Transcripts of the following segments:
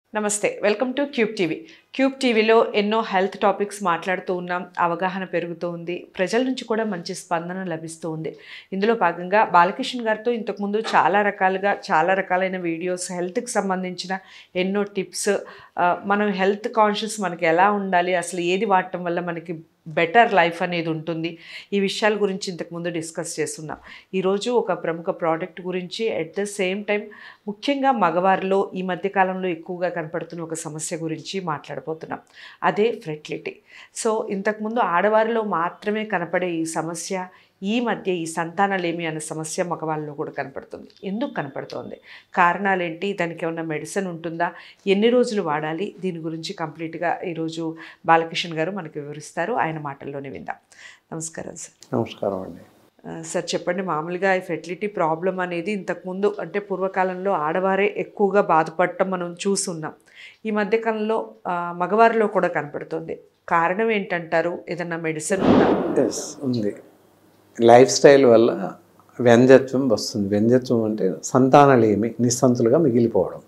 నమస్తే welcome to cube TV cube టీవీలో ఎన్నో హెల్త్ టాపిక్స్ మాట్లాడుతూ ఉన్నాం అవగాహన పెరుగుతూ ఉంది ప్రజల నుంచి కూడా మంచి స్పందన లభిస్తూ ఉంది ఇందులో భాగంగా బాలకృష్ణ గారితో ఇంతకుముందు చాలా రకాలుగా చాలా రకాలైన వీడియోస్ హెల్త్కి సంబంధించిన ఎన్నో టిప్స్ ఆ, మనం హెల్త్ కాన్షియస్ మనకి ఎలా ఉండాలి అసలు ఏది వాడటం వల్ల మనకి బెటర్ లైఫ్ అనేది ఉంటుంది ఈ విషయాల గురించి ఇంతకుముందు డిస్కస్ చేస్తున్నాం ఈరోజు ఒక ప్రముఖ ప్రోడక్ట్ గురించి ఎట్ ద సేమ్ టైం ముఖ్యంగా మగవారిలో ఈ మధ్యకాలంలో ఎక్కువగా కనపడుతున్న ఒక సమస్య గురించి మాట్లాడబోతున్నాం అదే ఫెర్టిలిటీ సో ఇంతకుముందు ఆడవారిలో మాత్రమే కనపడే ఈ సమస్య ఈ మధ్య ఈ సంతానలేమి అనే సమస్య మగవాళ్ళలో కూడా కనపడుతుంది ఎందుకు కనపడుతోంది కారణాలేంటి దానికి ఏమన్నా మెడిసిన్ ఉంటుందా ఎన్ని రోజులు వాడాలి దీని గురించి కంప్లీట్గా ఈరోజు బాలకృష్ణ గారు మనకు వివరిస్తారు ఆయన మాటల్లోనే విందాం నమస్కారం సార్ నమస్కారం అండి ఆ, సార్ చెప్పండి మామూలుగా ఈ ఫెర్టిలిటీ ప్రాబ్లం అనేది ఇంతకుముందు అంటే పూర్వకాలంలో ఆడవారే ఎక్కువగా బాధపడటం మనం చూస్తున్నాం ఈ మధ్యకాలంలో ఆ, మగవారిలో కూడా కనపడుతుంది కారణం ఏంటంటారు ఏదన్నా మెడిసిన్ ఉందా ఎస్ ఉంది లైఫ్ స్టైల్ వల్ల వ్యంజత్వం వస్తుంది వ్యంజత్వం అంటే సంతానలేమి నిస్సంతులుగా మిగిలిపోవడం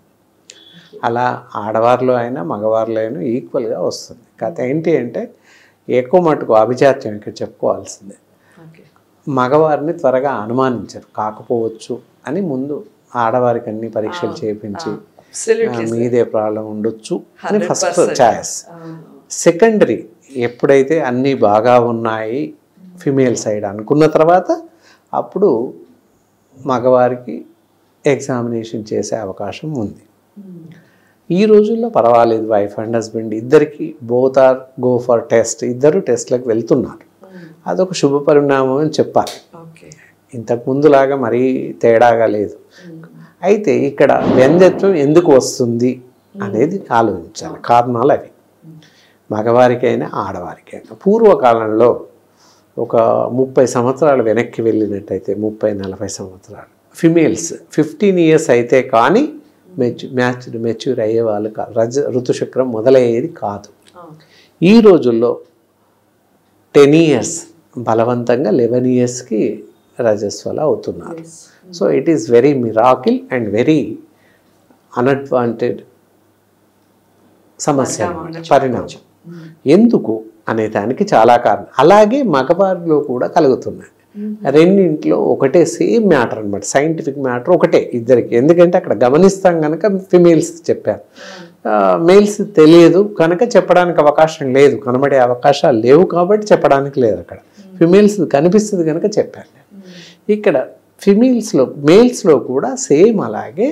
అలా ఆడవారిలో అయినా మగవారిలో అయినా ఈక్వల్గా వస్తుంది కథ ఏంటి అంటే ఎక్కువ మటుకు అభిజాత్యం ఇక్కడ చెప్పుకోవాల్సిందే ఓకే మగవారిని త్వరగా అనుమానించరు కాకపోవచ్చు అని ముందు ఆడవారికి అన్ని పరీక్షలు చేయించి ఆ, మీదే ప్రాబ్లం ఉండొచ్చు అని ఫస్ట్ 100%. ఛాయిస్ సెకండరీ ఎప్పుడైతే అన్నీ బాగా ఉన్నాయి ఫిమేల్ సైడ్ అనుకున్న తర్వాత అప్పుడు మగవారికి ఎగ్జామినేషన్ చేసే అవకాశం ఉంది ఈ రోజుల్లో పర్వాలేదు వైఫ్ అండ్ హస్బెండ్ ఇద్దరికి both are go for test ఇద్దరు టెస్ట్లకు వెళ్తున్నారు అదొక శుభ పరిణామం అని చెప్పాలి ఓకే ఇంతకు ముందులాగా మరీ తేడాగా లేదు అయితే ఇక్కడ వ్యంజత్వం ఎందుకు వస్తుంది అనేది ఆలోచించాలి కారణాలు అవి మగవారికైనా ఆడవారికైనా పూర్వకాలంలో ఒక ముప్పై సంవత్సరాలు వెనక్కి వెళ్ళినట్టయితే ముప్పై నలభై సంవత్సరాలు ఫిమేల్స్ ఫిఫ్టీన్ ఇయర్స్ అయితే కానీ మెచ్యూ మ్యాచ్ మెచ్యూర్ అయ్యే వాళ్ళు కాదు రజ ఋతుచక్రం మొదలయ్యేది కాదు ఈ రోజుల్లో టెన్ ఇయర్స్ బలవంతంగా లెవెన్ ఇయర్స్కి రజస్వల అవుతున్నారు so it is very miracle and very unwanted సమస్య అన్నమాట పరిణామం ఎందుకు అనే దానికి చాలా కారణం అలాగే మగవారిలో కూడా కలుగుతున్నాయి రెండింట్లో ఒకటే సేమ్ మ్యాటర్ అనమాట సైంటిఫిక్ మ్యాటర్ ఒకటే ఇద్దరికి ఎందుకంటే అక్కడ గమనిస్తాం కనుక ఫిమేల్స్ చెప్పారు మేల్స్ తెలియదు కనుక చెప్పడానికి అవకాశం లేదు కనబడే అవకాశాలు లేవు కాబట్టి చెప్పడానికి లేదు అక్కడ ఫిమేల్స్ కనిపిస్తుంది కనుక చెప్పాను నేను. ఇక్కడ ఫిమేల్స్లో మేల్స్లో కూడా సేమ్ అలాగే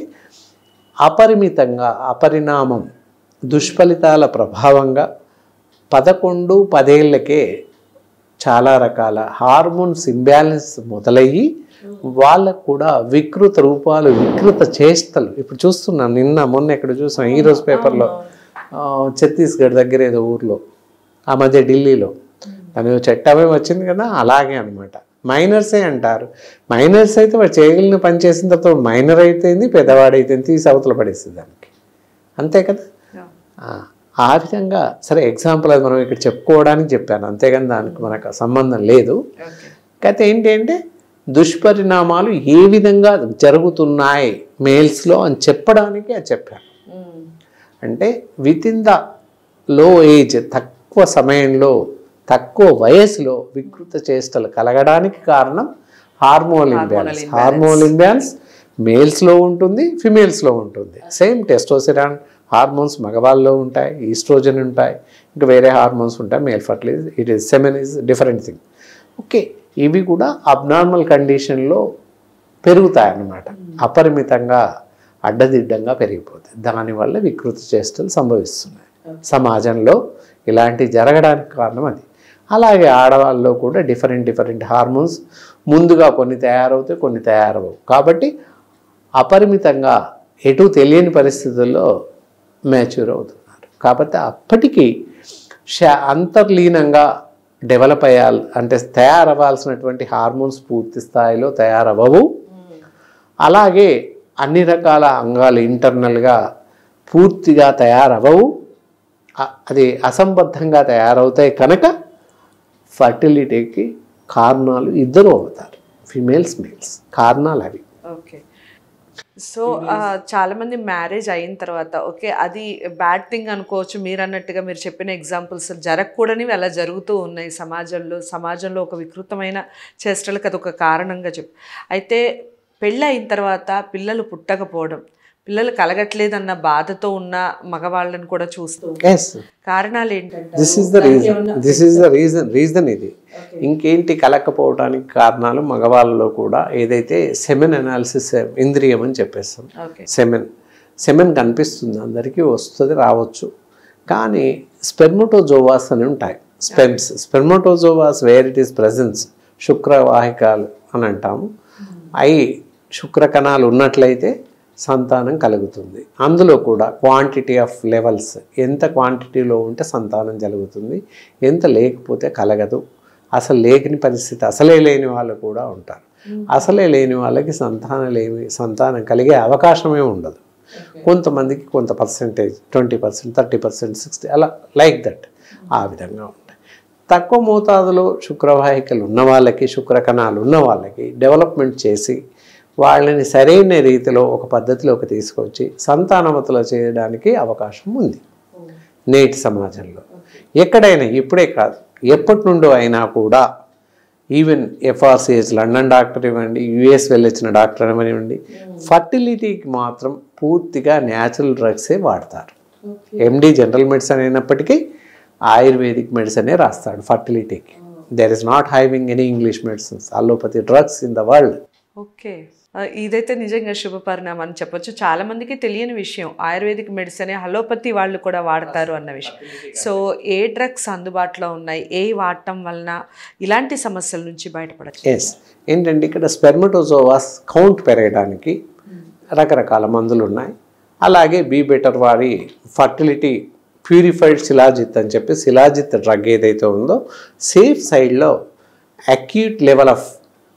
అపరిమితంగా అపరిణామం దుష్ఫలితాల ప్రభావంగా పదకొండు పదేళ్లకే చాలా రకాల హార్మోన్స్ ఇంబ్యాలెన్స్ మొదలయ్యి వాళ్ళకు కూడా వికృత రూపాలు వికృత చేష్టలు ఇప్పుడు చూస్తున్నాను నిన్న మొన్న ఎక్కడ చూసాం ఈ రోజు పేపర్లో ఆ, ఛత్తీస్గఢ్ దగ్గర ఏదో ఊర్లో ఆ మధ్య ఢిల్లీలో తను చట్టమే వచ్చింది కదా అలాగే అనమాట మైనర్సే అంటారు మైనర్స్ అయితే వాడు చేయగలిగిన పని చేసిన తర్వాత మైనర్ అయితేంది పెద్దవాడైతే తీసి అవతల పడేస్తుంది దానికి అంతే కదా ఆ, ఆ విధంగా సరే ఎగ్జాంపుల్ అది మనం ఇక్కడ చెప్పుకోవడానికి చెప్పాను అంతేగాని దానికి మనకు సంబంధం లేదు ఓకే కథ ఏంటి అంటే దుష్పరిణామాలు ఏ విధంగా జరుగుతున్నాయి మేల్స్లో అని చెప్పడానికి అది చెప్పాను అంటే with in the low age తక్కువ సమయంలో తక్కువ వయసులో వికృత చేష్టలు కలగడానికి కారణం హార్మోన్ ఇంబ్యాలెన్స్ హార్మోన్ ఇంబ్యాలెన్స్ మేల్స్లో ఉంటుంది ఫిమేల్స్లో ఉంటుంది సేమ్ టెస్టోసిరాన్ హార్మోన్స్ మగవాళ్ళలో ఉంటాయి ఈస్ట్రోజన్ ఉంటాయి ఇంకా వేరే హార్మోన్స్ ఉంటాయి male fertilise it is semen is different thing okay ఇవి కూడా అబ్నార్మల్ కండిషన్లో పెరుగుతాయి అన్నమాట అపరిమితంగా అడ్డదిడ్డంగా పెరిగిపోతాయి దానివల్ల వికృత చేష్టలు సంభవిస్తున్నాయి సమాజంలో ఇలాంటి జరగడానికి కారణం అది అలాగే ఆడవాళ్ళలో కూడా డిఫరెంట్ డిఫరెంట్ హార్మోన్స్ ముందుగా కొన్ని తయారవుతాయి కొన్ని తయారవవు కాబట్టి అపరిమితంగా ఎటు తెలియని పరిస్థితుల్లో మ్యాచ్యూర్ అవుతున్నారు కాబట్టి అప్పటికి శా అంతర్లీనంగా డెవలప్ అయ్యాలి అంటే తయారవ్వాల్సినటువంటి హార్మోన్స్ పూర్తి స్థాయిలో తయారవ్వవు అలాగే అన్ని రకాల అంగాలు ఇంటర్నల్గా పూర్తిగా తయారవ్వవు అ- అది అసంబద్ధంగా తయారవుతాయి కనుక ఫర్టిలిటీకి కారణాలు ఇద్దరు అవుతారు ఫిమేల్స్ మేల్స్ కారణాలు అవి ఓకే సో ఆ, చాలా మంది మ్యారేజ్ అయిన తర్వాత ఓకే అది బ్యాడ్ థింగ్ అనుకోవచ్చు మీరు అన్నట్టుగా మీరు చెప్పిన ఎగ్జాంపుల్స్ జరగకూడనివి అలా జరుగుతూ ఉన్నాయి సమాజంలో సమాజంలో ఒక వికృతమైన చేష్టలకు అది ఒక కారణంగా చెప్పు అయితే పెళ్ళి అయిన తర్వాత పిల్లలు పుట్టకపోవడం పిల్లలు కలగట్లేదన్న బాధతో ఉన్న మగవాళ్ళని కూడా చూస్తూ ఉంటాం. ఎస్ కారణాలు ఏంటంటే this is the reason this is the reason reason ఇది ఇంకేంటి కలకపోవడానికి కారణాలు మగవాళ్ళలో కూడా ఏదైతే సెమెన్ అనాలిసిస్ ఇంద్రియం అని చెప్పేస్తాం ఓకే సెమెన్ సెమెన్ కనిపిస్తుంది అందరికీ వస్తుంది రావచ్చు కానీ స్పెర్మోటోజోవాస్ అని ఉంటాయి sperms spermatozoas where it is presence శుక్రవాహికాలు అని అంటాము అవి శుక్రకణాలు ఉన్నట్లయితే సంతానం కలుగుతుంది అందులో కూడా క్వాంటిటీ ఆఫ్ లెవెల్స్ ఎంత క్వాంటిటీలో ఉంటే సంతానం జరుగుతుంది ఎంత లేకపోతే కలగదు అసలు లేని పరిస్థితి అసలే లేని వాళ్ళు కూడా ఉంటారు అసలే లేని వాళ్ళకి సంతానం లేని సంతానం కలిగే అవకాశమే ఉండదు కొంతమందికి కొంత percentage twenty percent thirty percent sixty అలా లైక్ దట్ ఆ విధంగా ఉంటాయి తక్కువ మోతాదులో శుక్రవాహికలు ఉన్న వాళ్ళకి శుక్రకణాలు ఉన్న వాళ్ళకి డెవలప్మెంట్ చేసి వాళ్ళని సరైన రీతిలో ఒక పద్ధతిలోకి తీసుకొచ్చి సంతానవతలో చేయడానికి అవకాశం ఉంది నేటి సమాజంలో ఎక్కడైనా ఇప్పుడే కాదు ఎప్పటి నుండో అయినా కూడా ఈవెన్ ఎఫ్ఆర్సిహెచ్ లండన్ డాక్టర్ ఇవ్వండి యుఎస్ వెళ్ళొచ్చిన డాక్టర్ ఇవ్వండి ఫర్టిలిటీకి మాత్రం పూర్తిగా న్యాచురల్ డ్రగ్సే వాడతారు ఎండి జనరల్ మెడిసిన్ అయినప్పటికీ ఆయుర్వేదిక్ మెడిసినే రాస్తాడు ఫర్టిలిటీకి there is not having any English medicines allopathy drugs in the world okay ఆ, ఇదైతే నిజంగా శుభ పరిణామం అని చెప్పొచ్చు చాలా మందికి తెలియని విషయం ఆయుర్వేదిక్ మెడిసిన్ హలోపతి వాళ్ళు కూడా వాడతారు అన్న విషయం సో ఏ డ్రగ్స్ అందుబాటులో ఉన్నాయి ఏ వాడటం వలన ఇలాంటి సమస్యల నుంచి బయటపడచ్చు ఎస్ ఏంటంటే ఇక్కడ స్పెర్మటోజోవాస్ కౌంట్ పెరగడానికి రకరకాల మందులు ఉన్నాయి అలాగే బీ బెటర్ వారి ఫర్టిలిటీ ప్యూరిఫైడ్ శిలాజిత్ అని చెప్పి శిలాజిత్ డ్రగ్ ఏదైతే ఉందో సేఫ్ సైడ్లో అక్యూట్ లెవెల్ ఆఫ్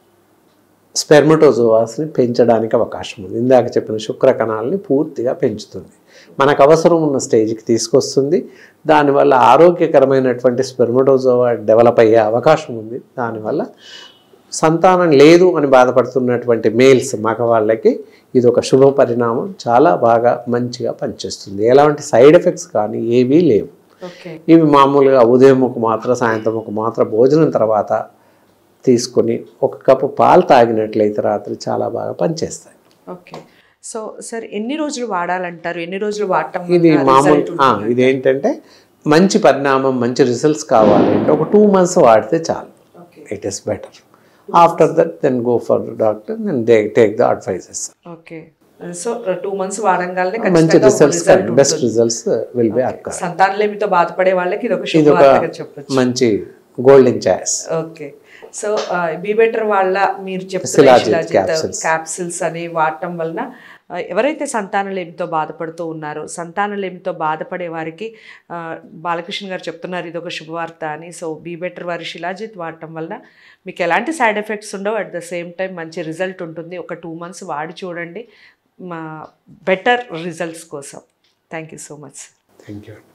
స్పెర్మటోజోవాస్ని పెంచడానికి అవకాశం ఉంది ఇందాక చెప్పిన శుక్రకణాలని పూర్తిగా పెంచుతుంది మనకు అవసరం ఉన్న స్టేజ్కి తీసుకొస్తుంది దానివల్ల ఆరోగ్యకరమైనటువంటి స్పెర్మటోజోవా డెవలప్ అయ్యే అవకాశం ఉంది దానివల్ల సంతానం లేదు అని బాధపడుతున్నటువంటి మేల్స్ మగవాళ్ళకి ఇది ఒక శుభ పరిణామం చాలా బాగా మంచిగా పనిచేస్తుంది ఎలాంటి సైడ్ ఎఫెక్ట్స్ కానీ ఏవీ లేవు ఓకే ఇవి మామూలుగా ఉదయం ఒక మాత్ర సాయంత్రం ఒక మాత్ర భోజనం తర్వాత తీసుకొని ఒక కప్పు పాలు తాగినట్లయితే రాత్రి చాలా బాగా పనిచేస్తాయి ఓకే సో సార్ ఎన్ని రోజులు వాడాలంటారు ఎన్ని రోజులు వాడటం ఇది వలన మామూలు result ఆ, ఉంటుంది? ఇది ఏంటంటే మంచి పరిణామం మంచి రిజల్ట్స్ కావాలి అంటే ఒక టూ మంత్స్ వాడితే చాలు okay it is better after that then go for doctor then they take the advises okay so two months వాడంగానే మంచి ఖచ్చితంగా ఒక రిజల్ట్స్ result బెస్ట్ ఉంటుంది. రిజల్ట్స్ విల్ బి అక్క సంతానలేమితో బాధపడే వాళ్ళకి ఇది ఒక ఇది ఒక శుభవార్తగా చెప్పొచ్చు మంచి golden choice okay so be better వాళ్ళ మీరు చెప్తున్న Shilajit శిలాజిత్ capsules. క్యాప్సిల్స్ అని వాడటం వలన ఆ, ఎవరైతే సంతానలేమితో బాధపడుతూ ఉన్నారో సంతానలేమితో బాధపడే వారికి ఆ, బాలకృష్ణ గారు చెప్తున్నారు ఇది ఒక శుభవార్త అని సో బీ బెటర్ వారి శిలాజిత్ వాడటం వలన మీకు ఎలాంటి సైడ్ ఎఫెక్ట్స్ ఉండవు అట్ ద సేమ్ టైం మంచి రిజల్ట్ ఉంటుంది ఒక టూ మంత్స్ వాడి చూడండి మా బెటర్ రిజల్ట్స్ కోసం thank you so much thank you